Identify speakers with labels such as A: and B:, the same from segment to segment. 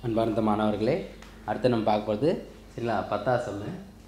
A: அன்பார்ந்த மாணவர்களே அடுத்து நம்ம பார்க்க போகிறது சரிங்களா பத்தாசம்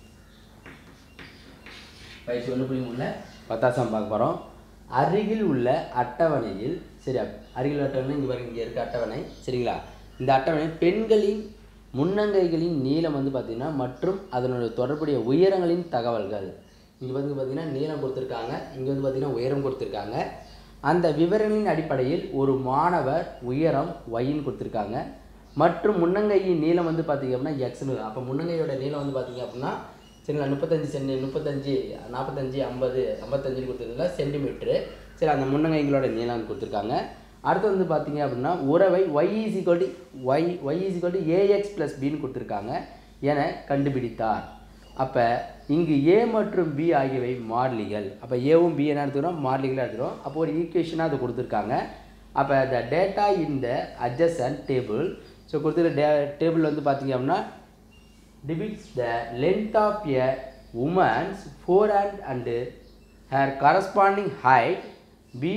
A: பயிற்சி ஒன்று புள்ளி மூணில் பத்தாசம் பார்க்க போகிறோம் அருகில் உள்ள அட்டவணையில் சரி அருகில் உள்ள அட்டவணை இங்கே பாருங்க இங்கே இருக்க அட்டவணை சரிங்களா இந்த அட்டவணை பெண்களின் முன்னங்கைகளின் நீளம் வந்து பார்த்திங்கன்னா மற்றும் அதனுடைய தொடர்புடைய உயரங்களின் தகவல்கள் இங்கே வந்து பார்த்திங்கன்னா நீளம் கொடுத்துருக்காங்க இங்கே வந்து பார்த்திங்கன்னா உயரம் கொடுத்துருக்காங்க அந்த விவரங்களின் அடிப்படையில் ஒரு மாணவர் உயரம் ஒயின்னு கொடுத்துருக்காங்க மற்றும் முன்னங்கையின் நீளம் வந்து பார்த்திங்க அப்படின்னா எக்ஸ்னு அப்போ முன்னங்கையோட நீளம் வந்து பார்த்திங்க அப்படின்னா சரிங்களா முப்பத்தஞ்சு சென்டி முப்பத்தஞ்சு நாற்பத்தஞ்சு ஐம்பது ஐம்பத்தஞ்சுன்னு கொடுத்துருக்கல சென்டிமீட்ரு சரி அந்த முன்னங்கைங்களோட நீளம் கொடுத்துருக்காங்க அடுத்து வந்து பார்த்தீங்க அப்படின்னா உறவை y is equal to y y is equal to ax plus பின்னு கொடுத்துருக்காங்க என கண்டுபிடித்தார் அப்போ இங்கு ஏ மற்றும் பி ஆகியவை மாறிலிகள் அப்போ ஏவும் பி என்ன எடுத்துக்கிறோம் மாறிலிகளாக எடுத்துக்கிறோம் அப்போ ஒரு ஈக்குவேஷனாக அது கொடுத்துருக்காங்க அப்போ the data in the adjacent table so கொடுத்துருக்க டே டேபிள் வந்து பார்த்தீங்க அப்படின்னா depicts the length of a woman's forehand and her corresponding height b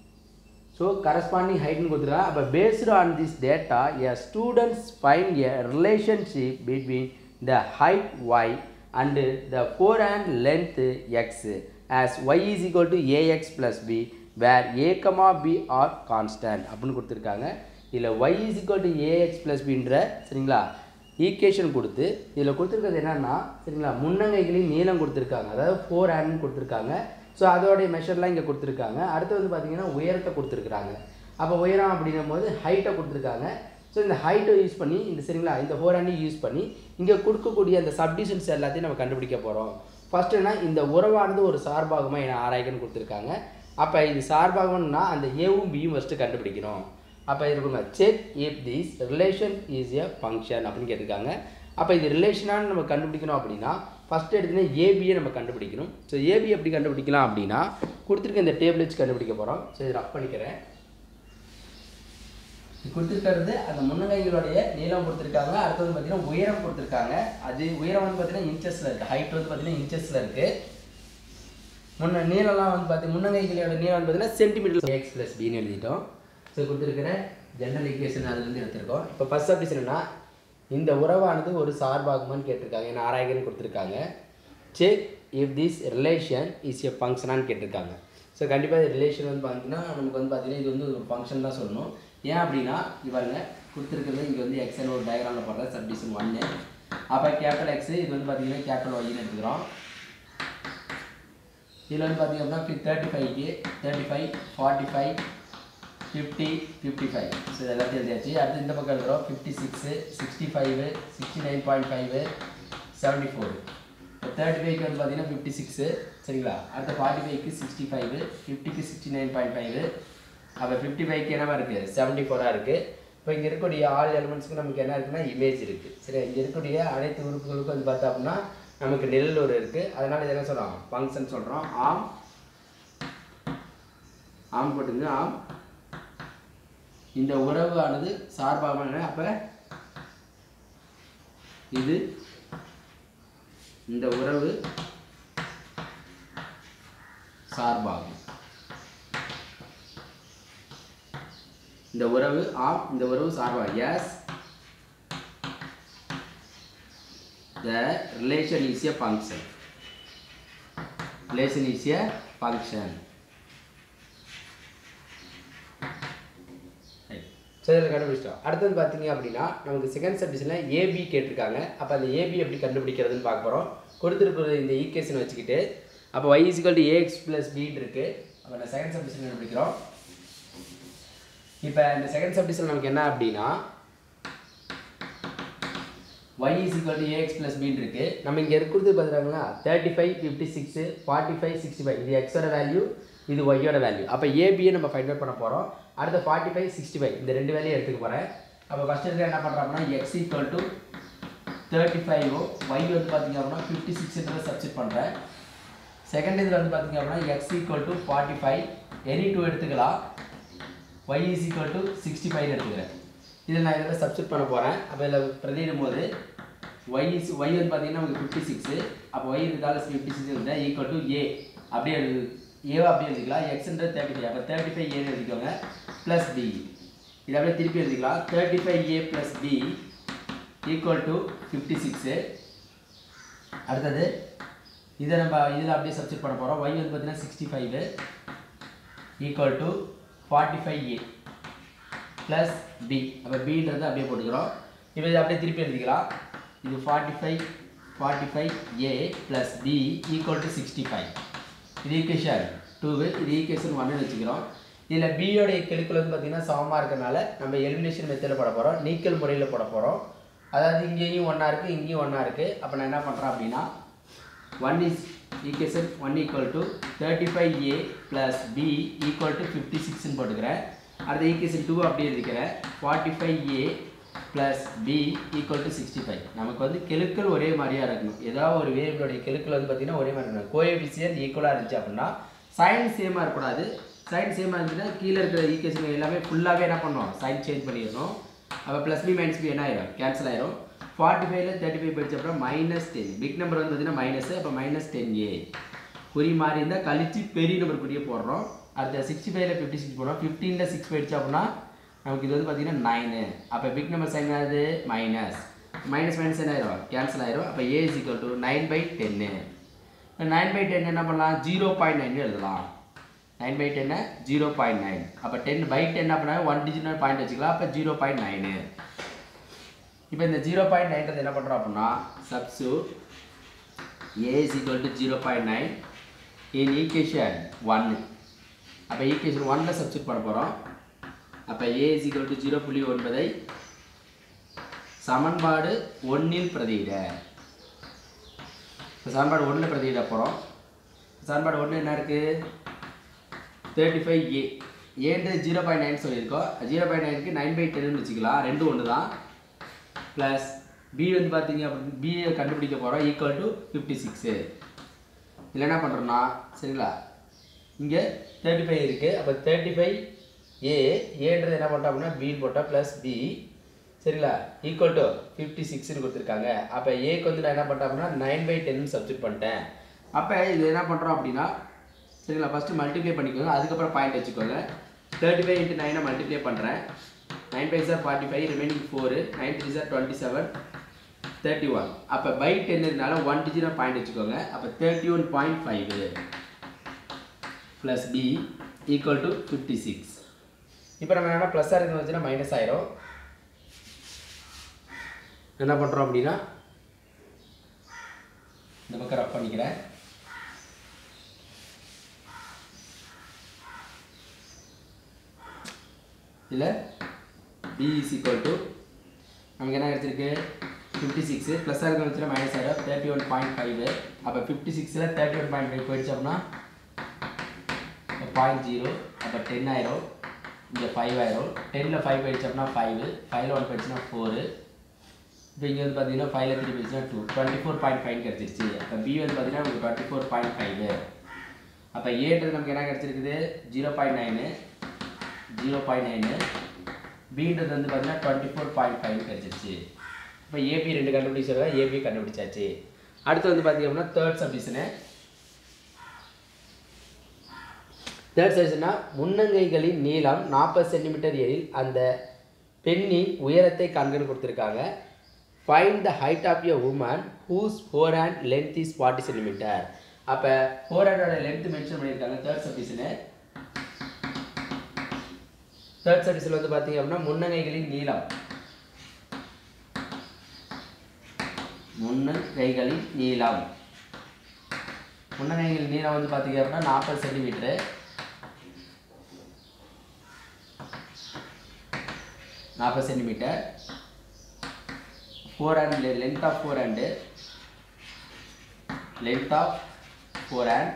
A: so corresponding height னு கொடுத்துருக்காங்க அப்போ based on this data a students find a relationship between the height y and the forehand length x as y is equal to ax plus b where a comma b are constant அப்படின்னு கொடுத்துருக்காங்க இதில் y is equal to ax plus bன்ற சரிங்களா equation கொடுத்து இதில் கொடுத்துருக்கிறது என்னன்னா சரிங்களா முன்னங்கைகளின் நீளம் கொடுத்துருக்காங்க அதாவது ஃபோர் ஹேண்ட்னு கொடுத்துருக்காங்க ஸோ அதோடைய மெஷர்லாம் இங்கே கொடுத்துருக்காங்க அடுத்து வந்து பார்த்தீங்கன்னா உயரத்தை கொடுத்துருக்குறாங்க அப்போ உயரம் அப்படின்னும் போது ஹைட்டை கொடுத்துருக்காங்க ஸோ இந்த ஹைட்டை யூஸ் பண்ணி இந்த சரிங்களா இந்த ஃபோர் ஹேண்டையும் யூஸ் பண்ணி இங்கே கொடுக்கக்கூடிய அந்த சப்டிஷன்ஸ் எல்லாத்தையும் நம்ம கண்டுபிடிக்க போகிறோம் ஃபர்ஸ்ட் என்ன இந்த உறவானது ஒரு சார்பாகுமா என ஆராய்கன்னு கொடுத்துருக்காங்க அப்போ இது சார்பாகம்னா அந்த ஏவும் பியும் ஃபஸ்ட்டு கண்டுபிடிக்கணும் அப்போ இருக்குங்க check if this relation is a function அப்படின்னு கேட்டிருக்காங்க அப்போ இது ரிலேஷனான்னு நம்ம கண்டுபிடிக்கணும் அப்படின்னா ஃபஸ்ட் எடுத்துனா ஏபியை நம்ம கண்டுபிடிக்கணும் ஸோ ஏபி எப்படி கண்டுபிடிக்கலாம் அப்படின்னா கொடுத்துருக்க இந்த டேபிள் வச்சு கண்டுபிடிக்க போகிறோம் ஸோ இதை ரஃப் பண்ணிக்கிறேன் கொடுத்துருக்கிறது அந்த முன்னங்கைகளுடைய நீளம் கொடுத்துருக்காங்க அடுத்தது பார்த்தீங்கன்னா உயரம் கொடுத்துருக்காங்க அது உயரம் வந்து பார்த்தீங்கன்னா இன்ச்சஸில் இருக்குது ஹைட் வந்து பார்த்தீங்கன்னா இன்ச்சஸில் இருக்குது முன்ன நீளம்லாம் வந்து பார்த்தி முன்னங்கைகளோட நீளம் வந்து பார்த்தீங்கன்னா சென்டிமீட்டர் எக்ஸ் ப்ளஸ் பின்னு எழுதிட்டோம் ஸோ கொடுத்துருக்கிற ஜெனரல் ஈக்குவேஷன் அதுலேருந்து எடுத்திருக்கோம் இப்போ ஃபர்ஸ்ட் சப்டிஷன்னா இந்த உறவானது ஒரு சார்பாகுமான்னு கேட்டிருக்காங்க ஏன்னா ஆராய்கன்னு கொடுத்துருக்காங்க check if this relation is a ஃபங்க்ஷனான்னு கேட்டிருக்காங்க ஸோ கண்டிப்பாக ரிலேஷன் வந்து பார்த்தீங்கன்னா நமக்கு வந்து பார்த்தீங்கன்னா இது வந்து ஒரு ஃபங்க்ஷன் தான் சொல்லணும் ஏன் அப்படின்னா இவங்க கொடுத்துருக்கிறது இங்கே வந்து எக்ஸ்என் ஒரு டயக்ராமில் போடுற சப்டிஷன் ஒன்று அப்போ கேபிட்டல் எக்ஸ் இது வந்து பார்த்தீங்கன்னா கேபிட்டல் ஒய்னு எடுத்துக்கிறோம் இதில் வந்து பார்த்தீங்க அப்படின்னா தேர்ட்டி ஃபைவ்க்கு thirty five forty five fifty fifty five so இது எல்லாத்தையும் எழுதியாச்சு அடுத்து இந்த பக்கம் எழுதுகிறோம் fifty six sixty five sixty nine point five seventy four இப்போ தேர்ட்டி ஃபைவ்க்கு வந்து பார்த்தீங்கன்னா ஃபிஃப்டி சிக்ஸு சரிங்களா அடுத்து ஃபார்ட்டி ஃபைவ்க்கு சிக்ஸ்டி ஃபைவு ஃபிஃப்டிக்கு சிக்ஸ்டி நைன் பாயிண்ட் ஃபைவு அப்போ ஃபிஃப்டி ஃபைவ்க்கு என்னவா இருக்குது செவன்ட்டி ஃபோராக இருக்குது இப்போ இங்கே இருக்கக்கூடிய ஆல் எலிமெண்ட்ஸ்க்கு நமக்கு என்ன இருக்குன்னா இமேஜ் இருக்குது சரி இங்கே இருக்கக்கூடிய அனைத்து உறுப்புகளுக்கும் வந்து பார்த்தா அப்படின்னா நமக்கு நெல் ஒரு இருக்குது அதனால் இது என்ன சொல்கிறோம் ஃபங்க்ஷன் சொல்கிறோம் ஆம் ஆம் போட்டுங்க ஆம் இந்த உறவு ஆனது சார்பாக அப்போ இது இந்த உறவு சார்பாகும் இந்த உறவு ஆம் இந்த உறவு சார்பாகும் yes the relation is a function relation is a function so இதில் கண்டுபிடிச்சிட்டோம் அடுத்தது பார்த்தீங்க அப்படின்னா நமக்கு செகண்ட் சப்டிஷனில் ஏபி கேட்டிருக்காங்க அப்போ அந்த ஏபி எப்படி கண்டுபிடிக்கிறதுன்னு பார்க்க போகிறோம் கொடுத்துருக்குற இந்த ஈக்குவேஷன் வச்சுக்கிட்டு அப்போ y is equal to ax plus b இருக்குது அப்போ நான் செகண்ட் சப்டிஷன் கண்டுபிடிக்கிறோம் இப்போ இந்த செகண்ட் சப்டிஷன் நமக்கு என்ன அப்படின்னா y is equal to ax plus b இருக்கு நம்ம இங்கே இருக்கிறது பார்த்துறாங்களா thirty five fifty six forty five sixty five இது எக்ஸோட வேல்யூ இது ஒய்யோட வேல்யூ அப்போ ஏபியை நம்ம ஃபைண்ட் அவுட் பண்ண போகிறோம் அடுத்து ஃபார்ட்டி ஃபைவ் சிக்ஸ்டி ஃபைவ் இந்த ரெண்டு வேலையும் எடுத்துக்க போகிறேன் அப்போ ஃபஸ்ட் எடுத்து என்ன பண்ணுறோம்னா x equal to thirty five y வந்து பார்த்தீங்க அப்படின்னா ஃபிஃப்டி சிக்ஸ்ன்றதை சப்ஸ்டிட் பண்ணுறேன் செகண்ட் இதில் வந்து பார்த்தீங்க அப்படின்னா x equal to forty five any two எடுத்துக்கலாம் y is equal to sixty five எடுத்துக்கிறேன் இதில் நான் இதில் சப்ஸ்டிட் பண்ண போகிறேன் அப்போ இதில் பிரதியிடும் போது ஒய் இஸ் ஒய் வந்து பார்த்தீங்கன்னா உங்களுக்கு ஃபிஃப்டி சிக்ஸு அப்போ ஒய் இருந்தாலும் ஃபிஃப்டி சிக்ஸ் இருந்தால் ஈக்குவல் டு ஏ அப்படியே எழுது ஏவா அப்படியே எழுதிக்கலாம் எக்ஸ்ன்றது தேர்ட்டி ஃபைவ் அப்போ தேர்ட்டி ஃபைவ் ஏன்னு எழுதிக்கோங்க ப்ளஸ் பி இதை அப்படியே திருப்பி எழுதிக்கலாம் thirty five A plus B equal to fifty six அடுத்தது இதை நம்ம இதில் அப்படியே சப்ஸ்டிட் பண்ண போகிறோம் ஒய் வந்து பார்த்தீங்கன்னா sixty five equal to forty five A plus B அப்போ பின்றது அப்படியே போட்டுக்கிறோம் இப்போ இதை அப்படியே திருப்பி எழுதிக்கலாம் இது forty five forty five A plus B equal to sixty five இது ஈக்குவேஷன் டூவு இது ஈக்குவேஷன் ஒன்னு வச்சுக்கிறோம் இதில் பியோடைய கெழுக்கள் வந்து பார்த்திங்கன்னா சமமாக இருக்கறனால நம்ம எலிமினேஷன் மெத்தடில் போட போகிறோம் நீக்கல் முறையில் போட போகிறோம் அதாவது இங்கேயும் ஒன்றா இருக்குது இங்கேயும் ஒன்றா இருக்குது அப்போ நான் என்ன பண்ணுறேன் அப்படின்னா one is equation one equal to thirty five A plus B equal to fifty சிக்ஸ்னு போட்டுக்கிறேன் அடுத்த ஈக்குவேஷன் டூ அப்படியே இருக்கிறேன் forty five A plus B equal to sixty five நமக்கு வந்து கெழுக்கள் ஒரே மாதிரியாக இருக்கணும் ஏதாவது ஒரு வேரியபிளுடைய கெழுக்கள் வந்து பார்த்திங்கன்னா ஒரே மாதிரி இருக்கணும் கோஎஃபிசியன் ஈக்குவலாக இருந்துச்சு அப்படின்னா சைன் சேமாக இருக்கக்கூடாது சைன் சேமாக இருந்துச்சுன்னா கீழே இருக்கிற ஈக்குவேஷன் எல்லாமே ஃபுல்லாகவே என்ன பண்ணுவோம் சைன் சேஞ்ச் பண்ணிடணும் அப்போ ப்ளஸ் பி மைனஸ் பி என்ன ஆயிரும் கேன்சல் ஆயிரும் ஃபார்ட்டி ஃபைவ்ல தேர்ட்டி ஃபைவ் படிச்ச அப்புறம் மைனஸ் டென் பிக் நம்பர் வந்து பார்த்தீங்கன்னா மைனஸ் அப்போ மைனஸ் டென் ஏ குறி மாறி இருந்தால் கழிச்சு பெரிய நம்பர் குறிய போடுறோம் அடுத்த சிக்ஸ்டி ஃபைவ்ல ஃபிஃப்டி சிக்ஸ் போடுறோம் ஃபிஃப்டீனில் சிக்ஸ் போயிடுச்சு அப்படின்னா நமக்கு இது வந்து பார்த்தீங்கன்னா நைனு அப்போ பிக் நம்பர் சைன் ஆகுது மைனஸ் மைனஸ் மைனஸ் என்ன ஆயிரும் கேன்சல் ஆயிரும் அப்போ A is equal to nine by டென்னு நைன் பை டென் என்ன பண்ணலாம் ஜீரோ பாயிண்ட் நைன் எழுதலாம் நைன் பை டென்னு ஜீரோ பாயிண்ட் நைன் அப்போ டென் பை டென் அப்படின்னா ஒன் டிஜிட் பாயிண்ட் வச்சுக்கலாம் அப்போ ஜீரோ பாயிண்ட் நைனு இப்போ இந்த ஜீரோ பாயிண்ட் நைன்றது என்ன பண்ணுறோம் அப்படின்னா சப்சு A is equal to zero point nine in equation ஒன்று அப்போ ஈக்குவேஷன் ஒன்னில் சப்ஸ்டிட் பண்ண போகிறோம் அப்போ A is equal to zero புள்ளி ஒன்பதை சமன்பாடு ஒன்றில் பிரதியிட இப்போ சமன்பாடு ஒன்றில் பிரதியிட போகிறோம் சமன்பாடு ஒன்று என்ன இருக்குது தேர்ட்டி ஃபைவ் ஏ ஏன்றது ஜீரோ பாயிண்ட் நைன் சொல்லியிருக்கோம் ஜீரோ பாயிண்ட் நைனுக்கு நைன் பை டென்னு வச்சுக்கலாம் ரெண்டும் ஒன்று தான் ப்ளஸ் பி வந்து பார்த்தீங்க அப்படின்னு பிஏ கண்டுபிடிக்க போகிறோம் ஈக்குவல் டு ஃபிஃப்டி சிக்ஸு இதில் என்ன பண்ணுறோம்னா சரிங்களா இங்கே தேர்ட்டி ஃபைவ் இருக்குது அப்போ தேர்ட்டி ஃபைவ் ஏ ஏன்றது என்ன பண்ணுறோம் அப்படின்னா பின்னு போட்டால் ப்ளஸ் பி சரிங்களா ஈக்குவல் டு ஃபிஃப்டி சிக்ஸ்னு கொடுத்துருக்காங்க அப்போ ஏக்கு வந்து நான் என்ன பண்ணிட்டேன் அப்படின்னா நைன் பை டென் சப்ஸ்டிட் பண்ணிட்டேன் அப்போ இது என்ன பண்ணுறோம் அப்படின்னா சரிங்களா ஃபஸ்ட்டு மல்டிப்ளை பண்ணிக்கோங்க அதுக்கப்புறம் பாயிண்ட் வச்சுக்கோங்க தேர்ட்டி ஃபைவ் இன்ட்டு நைனை மல்டிப்ளை பண்ணுறேன் நைன் ஃபைவ் சார் forty five remaining four nine three சார் டுவெண்ட்டி செவன் தேர்ட்டி ஒன் அப்போ பை டென்னுனால ஒன் டிஜிட் பாயிண்ட் வச்சுக்கோங்க அப்போ thirty one point five plus B equal to fifty six இப்போ நம்ம என்ன ப்ளஸ்ஸாக இருந்து வச்சுன்னா மைனஸ் ஆயிரும் என்ன பண்ணுறோம் அப்படின்னா இந்த பக்கம் ரப் பண்ணிக்கிறேன் இதில் பி இஸ் ஈக்குவல் டு நமக்கு என்ன கிடச்சிருக்கு ஃபிஃப்டி சிக்ஸு ப்ளஸ்ஸாக இருக்க வச்சுன்னா மைனஸ் ஆயிரும் தேர்ட்டி ஒன் பாயிண்ட் ஃபைவ் அப்போ ஃபிஃப்டி சிக்ஸில் தேர்ட்டி ஒன் பாயிண்ட் ஃபைவ் போயிடுச்சு அப்படின்னா பாயிண்ட் ஜீரோ அப்போ டென் ஆயிரும் இங்கே ஃபைவ் ஆயிரும் டென்னில் ஃபைவ் போயிடுச்சு அப்படின்னா ஃபைவ் ஃபைவ்ல ஒன் போயிடுச்சுன்னா ஃபோரு இப்போ இங்கே வந்து பார்த்தீங்கன்னா ஃபைவ்ல த்ரீ போயிடுச்சுன்னா two twenty four point five கிடச்சிருச்சு அப்போ பி வந்து பார்த்தீங்கன்னா உங்களுக்கு டுவெண்ட்டி ஃபோர் பாயிண்ட் ஃபைவ் அப்போ ஏன்றது நமக்கு என்ன கிடச்சிருக்குது zero point nine zero point nine பின்றது வந்து பார்த்தீங்கன்னா டுவெண்ட்டி ஃபோர் பாயிண்ட் ஃபைவ் கிடச்சிருச்சு இப்போ ஏபி ரெண்டு கண்டுபிடிச்சா ஏபி கண்டுபிடிச்சாச்சு அடுத்து வந்து பார்த்தீங்க அப்படின்னா தேர்ட் சப்டிஷனு தேர்ட் சப்டிஷனா முன்னங்கைகளின் நீளம் நாற்பது சென்டிமீட்டர் எனில் அந்த பெண்ணின் உயரத்தை கண்கன்னு கொடுத்துருக்காங்க find the height of a woman whose fore hand length is forty centimetre அப்போ ஃபோர் ஹேண்டோட லென்த் மென்ஷன் பண்ணியிருக்காங்க தேர்ட் சப்டிஷனு தேர்ட் சர்வீஸில் வந்து பார்த்தீங்க அப்படின்னா முன்னங்கைகளின் நீளம் முன்னங்கைகளின் நீளம் முன்னங்கைகளின் நீளம் வந்து பார்த்தீங்க அப்படின்னா நாற்பது சென்டிமீட்ரு நாற்பது centimetre fore hand length of fore hand length of fore hand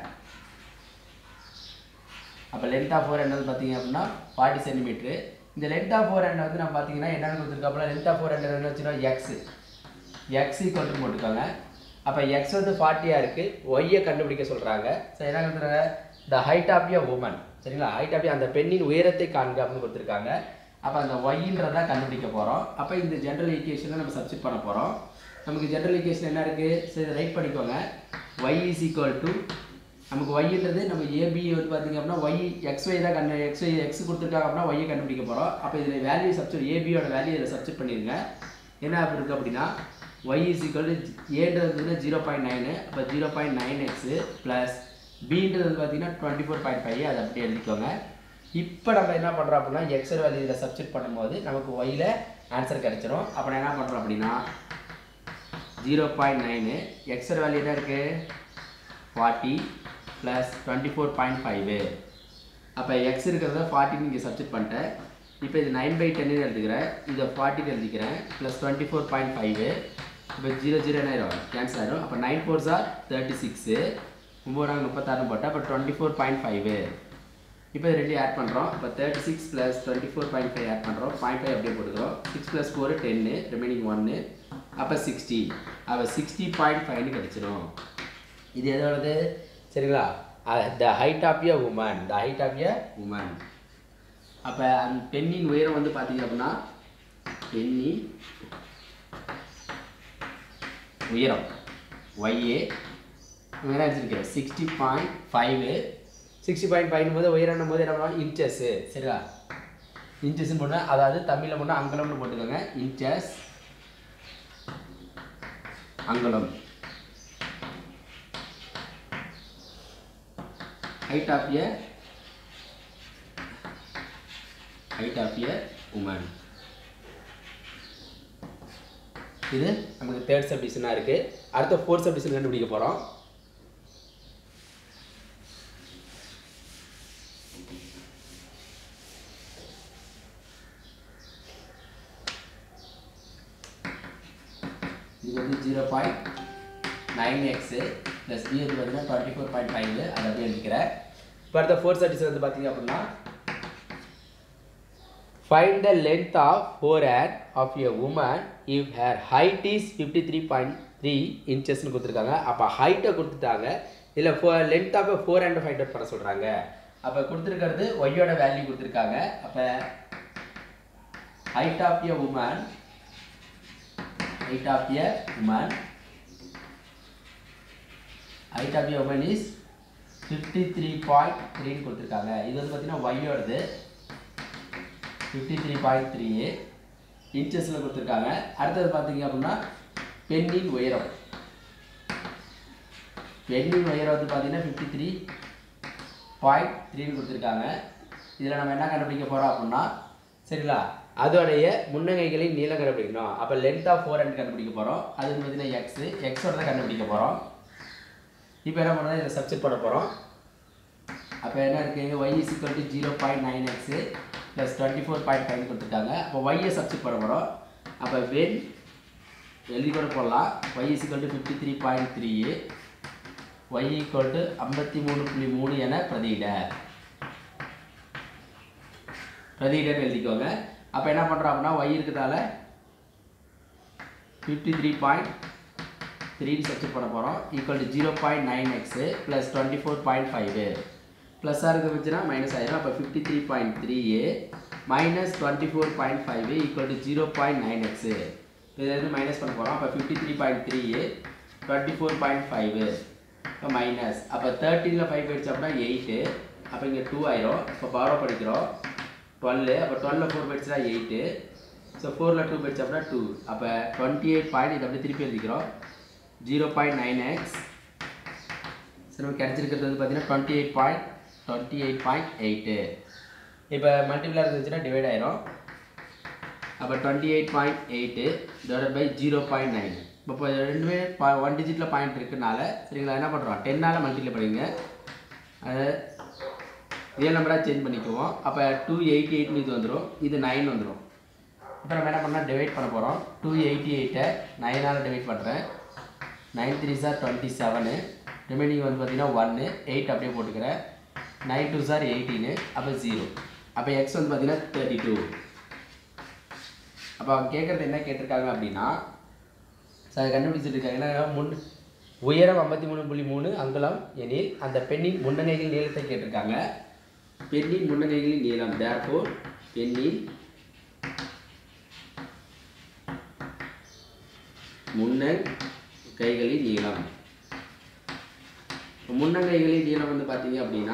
A: அப்போ லென்த் ஆஃப் ஃபோர் ஹேண்ட் வந்து பார்த்தீங்க அப்படின்னா ஃபார்ட்டி சென்டிமீட்ரு இந்த லென்த் ஆஃப் ஃபோர் ஹேண்ட் வந்து நம்ம பார்த்தீங்கன்னா என்னென்னு கொடுத்துருக்காப்புல லென்த் ஆஃப் ஃபோர் ஹேண்ட் என்ன வச்சுன்னா எக்ஸ் எக்ஸ் ஈக்குவல் போட்டுக்கோங்க அப்போ எக்ஸ் வந்து ஃபார்ட்டியாக இருக்குது ஒய்யை கண்டுபிடிக்க சொல்கிறாங்க ஸோ என்ன கொடுத்துருக்காங்க the height of a woman சரிங்களா ஹைட் ஆஃப் அந்த பெண்ணின் உயரத்தை காண்க அப்படின்னு கொடுத்துருக்காங்க அப்போ அந்த ஒய்ன்றதை கண்டுபிடிக்க போகிறோம் அப்போ இந்த ஜென்ரல் ஈக்குவேஷனை நம்ம சப்ஸ்டிட் பண்ண போகிறோம் நமக்கு ஜென்ரல் ஈக்குவேஷன் என்ன இருக்குது சரி ரைட் பண்ணிக்கோங்க ஒய் இஸ் ஈக்குவல் டு நமக்கு ஒய்ன்றது நம்ம ஏபி வந்து பார்த்தீங்க அப்படின்னா ஒய் எக்ஸ் ஒய் தான் கண்டு எக்ஸ் ஒய் எக்ஸ் கொடுத்துருக்காங்க அப்படின்னா ஒய்யை கண்டுபிடிக்க போகிறோம் அப்போ இதில் வேல்யூ சப்ஸ்டியூட் ஏபியோட வேல்யூ இதில் சப்ஸ்டியூட் பண்ணிடுங்க என்ன அப்படி இருக்குது அப்படின்னா ஒய் இஸ் ஈக்குவல் ஏன்றது வந்து ஜீரோ பாயிண்ட் நைனு அப்போ zero point nine X plus பின்றது வந்து பார்த்தீங்கன்னா டுவெண்ட்டி ஃபோர் பாயிண்ட் ஃபைவ் அதை அப்படியே எழுதிக்கோங்க இப்போ நம்ம என்ன பண்ணுறோம் அப்படின்னா எக்ஸர் வேல்யூ இதில் சப்ஸ்டியூட் பண்ணும்போது நமக்கு ஒய்யில் ஆன்சர் கிடைச்சிரும் அப்போ நான் என்ன பண்ணுறோம் அப்படின்னா ஜீரோ பாயிண்ட் நைனு எக்ஸர் வேல்யூ என்ன இருக்குது forty plus twenty four point five அப்போ எக்ஸ் இருக்கிறத ஃபார்ட்டின்னு இங்கே சப்ஸ்டியூட் பண்ணிட்டேன் இப்போ இது நைன் பை டென்னு எழுதிக்கிறேன் இதை ஃபார்ட்டின்னு எழுதிக்கிறேன் plus twenty four point five இப்போ ஜீரோ ஜீரோ என்ன ஆயிரும் கேன்சல் ஆயிரும் அப்போ நைன் ஃபோர் சார் தேர்ட்டி சிக்ஸு ஒம்பது முப்பத்தாறுன்னு போட்டேன் அப்போ டுவெண்ட்டி ஃபோர் பாயிண்ட் ஃபைவு இப்போ இது ரெண்டு ஆட் பண்ணுறோம் இப்போ thirty six plus twenty four point five add பண்ணுறோம் பாயிண்ட் ஃபைவ் அப்படியே போட்டுக்கிறோம் சிக்ஸ் ப்ளஸ் ஃபோர் டென்னு ரிமைனிங் ஒன்று அப்போ சிக்ஸ்டி அப்போ சிக்ஸ்டி பாயிண்ட் ஃபைவ்னு கிடச்சிரும் இது எதோடது சரிங்களா the height of a woman the height of a woman அப்போ அந்த பெண்ணின் உயரம் வந்து பார்த்தீங்க அப்படின்னா பெண்ணின் உயரம் ஒய்ஏ என்ன வச்சுருக்கேன் sixty point five sixty point five போது உயரம் போது என்ன பண்ணுவோம் இன்ச்சஸ்ஸு சரிங்களா இன்ச்சஸ்ன்னு போட்டால் அதாவது தமிழில் போட்டால் அங்கலம்னு போட்டுக்கோங்க இன்ச்சஸ் அங்கலம் height of a height of a woman இது நமக்கு தேர்ட் சப்டிஷனாக இருக்குது அடுத்த ஃபோர்த் சப்டிஷன் கண்டுபிடிக்க போகிறோம் இது வந்து zero point nine X plus B வந்து பார்த்தீங்கன்னா டுவெண்ட்டி ஃபோர் பாயிண்ட் ஃபைவ் அதை அப்படியே எழுதிக்கிறேன் இப்போ அடுத்த ஃபோர் சர்டிஸ் வந்து பார்த்தீங்க அப்படின்னா find the length of fore hair of a woman if her height is fifty three point three இன்ச்சஸ்னு கொடுத்துருக்காங்க அப்போ ஹைட்டை கொடுத்துட்டாங்க இதில் fore length of fore hand find out பண்ண சொல்கிறாங்க அப்போ கொடுத்துருக்கிறது ஒய்யோட வேல்யூ கொடுத்துருக்காங்க அப்போ height of a woman height of a woman height of a woman is 53.3 ன்னு கொடுத்துருக்காங்க இது வந்து பார்த்தீங்கன்னா ஒய்யோடது ஃபிஃப்டி த்ரீ பாயிண்ட் த்ரீ இன்ச்சஸில் கொடுத்துருக்காங்க அடுத்தது பார்த்தீங்க அப்படின்னா பெண்ணின் உயரம் பெண்ணின் உயரம் வந்து பார்த்தீங்கன்னா ஃபிஃப்டி த்ரீ பாயிண்ட் த்ரீன்னு கொடுத்துருக்காங்க இதில் நம்ம என்ன கண்டுபிடிக்க போகிறோம் அப்படின்னா சரிங்களா அதோடைய முன்னங்கைகளின் நீளம் கண்டுபிடிக்கணும் அப்போ லென்த் ஆஃப் ஃபோர் ஹண்ட் கண்டுபிடிக்க போகிறோம் அது வந்து பார்த்தீங்கன்னா எக்ஸு எக்ஸோட தான் கண்டுபிடிக்க போகிறோம் இப்போ என்ன பண்ணுறோம் இதை சப்ஸ்டிட் பண்ண போகிறோம் அப்போ என்ன இருக்குது Y is equal to zero point nine X plus twenty four point five கொடுத்துருக்காங்க அப்போ ஒய்யை சப்ஸ்டிட் பண்ண போகிறோம் அப்போ வென் எழுதி கூட போடலாம் Y is equal to fifty three point three Y equal to ஐம்பத்தி மூணு புள்ளி மூணு என பிரதியிட பிரதியிடன்னு எழுதிக்கோங்க அப்போ என்ன பண்ணுறோம் அப்படின்னா ஒய் இருக்கிறதால ஃபிஃப்டி த்ரீ பாயிண்ட் த்ரீன்னு சப்ஸ்டிட் பண்ண போகிறோம் equal to zero point nine X plus twenty four point five ப்ளஸ்ஸாக இருக்க வச்சுன்னா மைனஸ் ஆயிரும் அப்போ fifty three point three A minus twenty four point five equal to zero point nine X இதுலேருந்து minus பண்ண போகிறோம் அப்போ fifty three point three A twenty four point five இப்போ மைனஸ் அப்போ தேர்ட்டீனில் ஃபைவ் போயிடுச்சு அப்படின்னா எயிட்டு அப்போ இங்கே டூ ஆயிரும் இப்போ பாரோ படிக்கிறோம் டுவெல்லு அப்போ டுவெல்லில் ஃபோர் போயிடுச்சுனா எயிட்டு ஸோ ஃபோரில் டூ போயிடுச்சு அப்படின்னா டூ அப்போ டுவெண்ட்டி எயிட் பாயிண்ட் இது அப்படியே திருப்பி எழுதிக்கிறோம் ஜீரோ பாயிண்ட் நைன் எக்ஸ் சரி நமக்கு கிடச்சிருக்கிறது வந்து பார்த்தீங்கன்னா twenty eight point twenty eight point eight இப்போ மல்டிபிளாக இருந்துச்சுன்னா டிவைட் ஆயிரும் அப்போ twenty eight point eight divide by zero point nine இப்போ ரெண்டுமே ஒன் டிஜிட்டில் பாயிண்ட் இருக்குனால சரிங்களா என்ன பண்ணுறோம் டென்னால் மல்டிப்ளை பண்ணிங்க அது ரியல் நம்பராக சேஞ்ச் பண்ணிக்குவோம் அப்போ டூ எயிட்டி எயிட்னு இது வந்துடும் இது நைன் வந்துடும் இப்போ நம்ம என்ன பண்ணால் டிவைட் பண்ண போகிறோம் டூ எயிட்டி எயிட்டை நைனால் டிவைட் பண்ணுறேன் நைன் த்ரீ சார் டுவெண்ட்டி செவனு ரிமைனிங் வந்து பார்த்தீங்கன்னா ஒன்று எயிட் அப்படியே போட்டுக்கிறேன் நைன் டூ சார் எயிட்டீனு அப்போ ஜீரோ அப்போ எக்ஸ் வந்து பார்த்தீங்கன்னா தேர்ட்டி டூ அப்போ அவங்க கேட்குறது என்ன கேட்டிருக்காங்க அப்படின்னா சார் கண்டுபிடிச்சிட்டு இருக்காங்க என்ன முன் உயரம் ஐம்பத்தி மூணு புள்ளி மூணு அங்குலம் எனில் அந்த பெண்ணின் முன்னங்கைகள் நீளத்தை கேட்டிருக்காங்க பெண்ணின் முன்னங்கைகளின் நீளம் தேர்ஃபோர் பெண்ணின் முன்னங் கைகளின் நீளம் முன்னங்கைகளின் நீளம் வந்து பார்த்தீங்க அப்படின்னா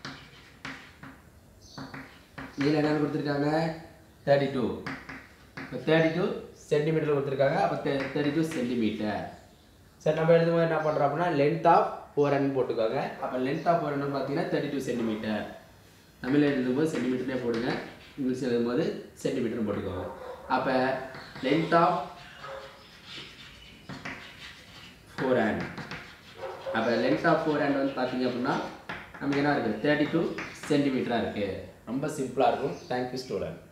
A: நீளம் என்னென்னு கொடுத்துருக்காங்க தேர்ட்டி டூ இப்போ தேர்ட்டி டூ சென்டிமீட்டர் கொடுத்துருக்காங்க அப்போ தேர்ட்டி டூ சென்டிமீட்டர் சரி நம்ம எழுதும்போது என்ன பண்ணுறோம் அப்படின்னா லென்த் ஆஃப் ஃபோர் ஹண்ட்ரட் போட்டுக்கோங்க அப்போ லென்த் ஆஃப் ஃபோர் ஹண்ட்ரட் பார்த்தீங்கன்னா தேர்ட்டி டூ சென்டிமீட்டர் தமிழில் எழுதும்போது சென்டிமீட்டர்லேயே போடுங்க இங்கிலீஷ் எழுதும்போது சென்டிமீட்டர் போட்டுக்கோங்க அப்போ லென்த் ஆஃப் ஃபோர் ஹேண்ட் அப்போ லென்த் ஆஃப் ஃபோர் ஹேண்ட் வந்து பார்த்தீங்க அப்படின்னா நமக்கு என்ன இருக்குது தேர்ட்டி டூ சென்டிமீட்டராக இருக்குது ரொம்ப சிம்பிளாக இருக்கும் தேங்க்யூ ஸ்டூடெண்ட்